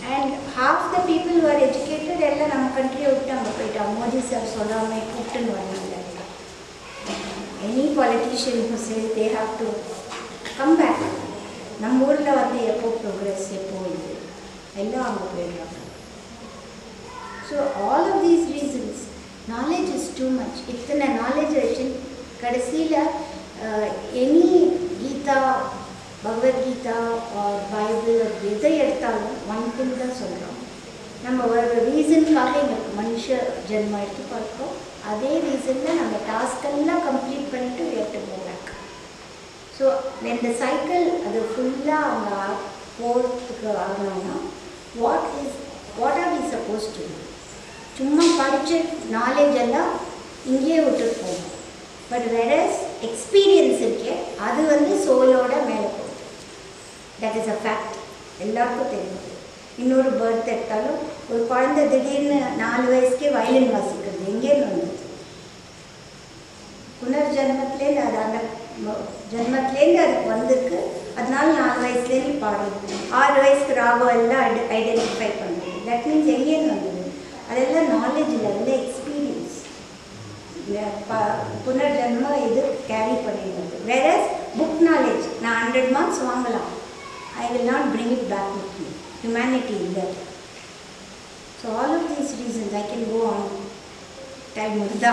And half the people who are educated எல்லாம் நம்ம கண்ட்ரியை விட்டு அங்கே போயிட்டாங்க மோடி சார் சொல்லாமல் கூப்பிட்டுன்னு வராங்க any politician who says they have to come back நம்ம ஊரில் வந்து எப்போ ப்ரோக்ரஸ் எப்போ இது எல்லாம் அங்கே போயிடுறாங்க so all of these reasons knowledge is too much இத்தனை நாலேஜ் வச்சு கடைசியில் any Gita Bhagavad Gita or Bible எதை எடுத்தாலும் ஒன் திங் தான் சொல்கிறோம் நம்ம ஒரு ரீசனுக்காக எங்களுக்கு மனுஷ ஜென்மம் எடுத்து பார்க்கிறோம் அதே ரீசனில் நம்ம டாஸ்கெல்லாம் கம்ப்ளீட் பண்ணிட்டு we have to go back so இந்த சைக்கிள் அது ஃபுல்லாக அவங்க போகிறதுக்கு ஆகணும்னா what is what are we supposed to சும்மா படித்த நாலேஜ் எல்லாம் இங்கேயே விட்டுட்டு போகணும் பட் வெரஸ் எக்ஸ்பீரியன்ஸ் இருக்கே அது வந்து சோலோட மேலே போகுது தட் இஸ் அ ஃபேக்ட் எல்லாருக்கும் தெரியும் இன்னொரு பர்த் எடுத்தாலும் ஒரு குழந்தை திடீர்னு நாலு வயசுக்கே வயலின் வாசிக்கிறது எங்கேருந்து வந்தது புனர்ஜென்மத்திலேருந்து அது அந்த ம- ஜென்மத்திலேருந்து அதுக்கு வந்திருக்கு அதனால நாலு வயசுலேருந்து பாடுறது ஆறு வயசுக்கு ராகம் எல்லாம் ஐடென்டிஃபை பண்ணுறது தட் மீன்ஸ் எங்கேருந்து வந்தது அதெல்லாம் நாலேஜ் லெவலில் எக்ஸ்பீரியன்ஸ் புனர்ஜென்மம் இது கேரி பண்ணிடுறது வேற புக் நாலேஜ் நான் ஹண்ட்ரட் மார்க்ஸ் வாங்கலாம் I will not bring it back with me humanity இல்லை so all of these reasons I can go on time இருந்தா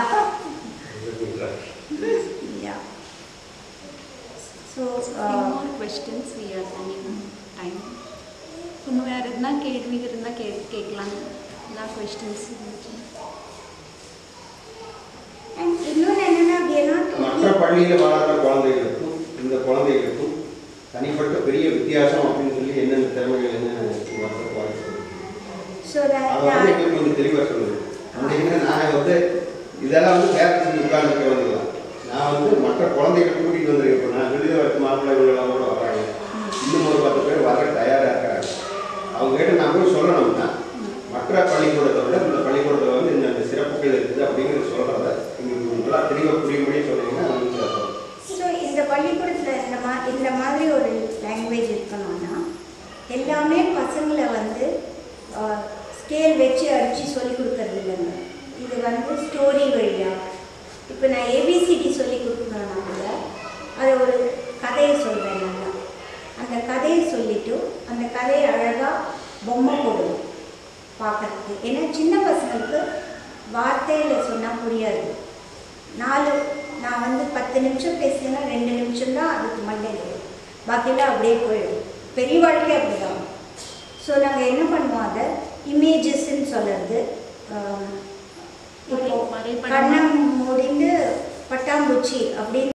yeah so more questions we are running time இன்னும் வேறு எதுனா கேள்வி இருந்தால் K கேட்கலாம் எல்லா கொஸ்டின்ஸ் அண்ட் இன்னொன்று என்னென்னா we are not மற்ற only பள்ளியில் வளர்கிற குழந்தைகளுக்கும் இந்த குழந்தைகளுக்கும் தனிப்பட்ட பெரிய வித்தியாசம் அப்படின்னு சொல்லி என்னென்ன திறமைகள் என்ன வர்றதுக்கு வாய்ப்பு இருக்கு? ஸோ அதை வந்து எங்களுக்கு கொஞ்சம் தெளிவாக சொல்லுது வந்தீங்கன்னா நான் வந்து இதெல்லாம் வந்து பேரண்ட்ஸ் உட்கார்ந்து வந்துடலாம் நான் வந்து மற்ற குழந்தைகளை கூட்டிகிட்டு வந்திருக்கேன் இப்போ நான் வெளியே வர மாப்பிள்ளை இவங்கெல்லாம் கூட வர்றாங்க இன்னும் ஒரு பத்து பேர் வர தயாராக இருக்காங்க அவங்க கிட்ட நான் போய் சொல்லணும்னா மற்ற பள்ளிக்கூடத்தை விட இந்த பள்ளிக்கூடத்தில் வந்து இந்த இந்த சிறப்புகள் இருக்குது அப்படிங்கிறது சொல்கிறத எங்களுக்கு நல்லா தெளிவாக புரியும்படி சொன்னீங்கன்னா அது வந்து சிறப்பு. ஸோ இந்த பள்ளிக்கூடத்தில் இந்த மா இந்த மாதிரி ஒரு லாங்குவேஜ் இருக்கணும்னா எல்லாமே பசங்களை வந்து ஸ்கேல் வச்சு அடித்து சொல்லி கொடுக்கறது இல்லைங்க இது வந்து ஸ்டோரி வழியாக இப்போ நான் ஏபிசிடி சொல்லி கொடுக்கணும்னா கூட அதை ஒரு கதையை சொல்கிறேன் நல்லா அந்த கதையை சொல்லிட்டு அந்த கதையை அழகாக பொம்மை போடுவோம் பார்க்கறதுக்கு ஏன்னா சின்ன பசங்களுக்கு வார்த்தையில் சொன்னால் புரியாது நாலு நான் வந்து பத்து நிமிஷம் பேசினேன்னா ரெண்டு நிமிஷம் தான் அதுக்கு மண்டையில் வரும். பாக்கியெல்லாம் அப்படியே போயிடும் பெரிய வாழ்க்கை அப்படிதான் ஸோ நாங்கள் என்ன பண்ணுவோம் அதை இமேஜஸ்ன்னு சொல்கிறது இப்போ வரைபடமா? கண்ணம் மூடிண்டு பட்டாம்பூச்சி அப்படின்னு